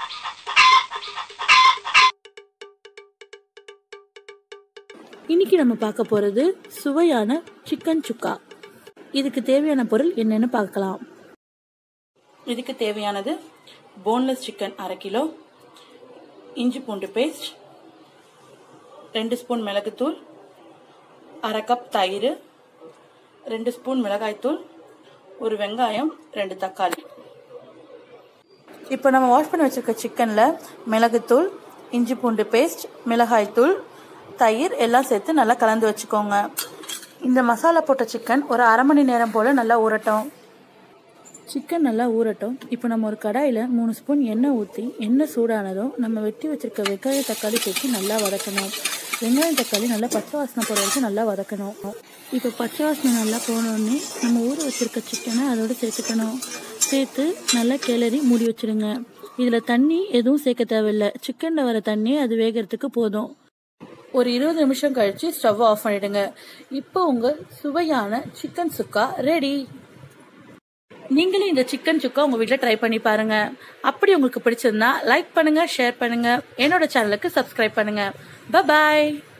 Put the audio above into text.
இன்னைக்கு நம்ம பார்க்க போறது சுவையான சிக்கன் சுக்கா இதுக்கு தேவையான பொருள் என்னன்னு பார்க்கலாம் இதுக்கு தேவையானது போன்லெஸ் சிக்கன் அரை கிலோ இஞ்சி பூண்டு பேஸ்ட் ரெண்டு ஸ்பூன் மிளகுத்தூள் அரை கப் தயிர் ரெண்டு ஸ்பூன் மிளகாய்த்தூள் ஒரு வெங்காயம் ரெண்டு தக்காளி இப்போ நம்ம வாஷ் பண்ணி வச்சிருக்க சிக்கனில் மிளகுத்தூள் இஞ்சி பூண்டு பேஸ்ட் மிளகாய்த்தூள் தயிர் எல்லாம் சேர்த்து நல்லா கலந்து வச்சுக்கோங்க இந்த மசாலா போட்ட சிக்கன் ஒரு அரை மணி நேரம் போல் நல்லா ஊறட்டும் சிக்கன் நல்லா ஊறட்டும் இப்போ நம்ம ஒரு கடாயில் மூணு ஸ்பூன் எண்ணெய் ஊற்றி எண்ணெய் சூடானதும் நம்ம வெட்டி வச்சிருக்க வெங்காய தக்காளி சேர்த்து நல்லா வதக்கணும் வெங்காயம் தக்காளி நல்லா பச்சை வாசனை போகிற வரைக்கும் நல்லா வதக்கணும் இப்போ பச்சை வாசனை நல்லா போனோடனே நம்ம ஊற வச்சிருக்க சிக்கனை அதோட சேர்த்துக்கணும் சேர்த்து நல்லா கிளறி மூடி வச்சிடுங்க இதில் தண்ணி எதுவும் சேர்க்க தேவையில்லை சிக்கனில் வர தண்ணி அது வேகிறதுக்கு போதும் ஒரு இருபது நிமிஷம் கழிச்சு ஸ்டவ் ஆஃப் பண்ணிடுங்க இப்போ உங்க சுவையான சிக்கன் சுக்கா ரெடி நீங்களும் இந்த சிக்கன் சுக்கா உங்க வீட்டில் ட்ரை பண்ணி பாருங்க அப்படி உங்களுக்கு பிடிச்சிருந்தா லைக் பண்ணுங்க ஷேர் பண்ணுங்க என்னோட சேனலுக்கு சப்ஸ்கிரைப் பண்ணுங்க பாய்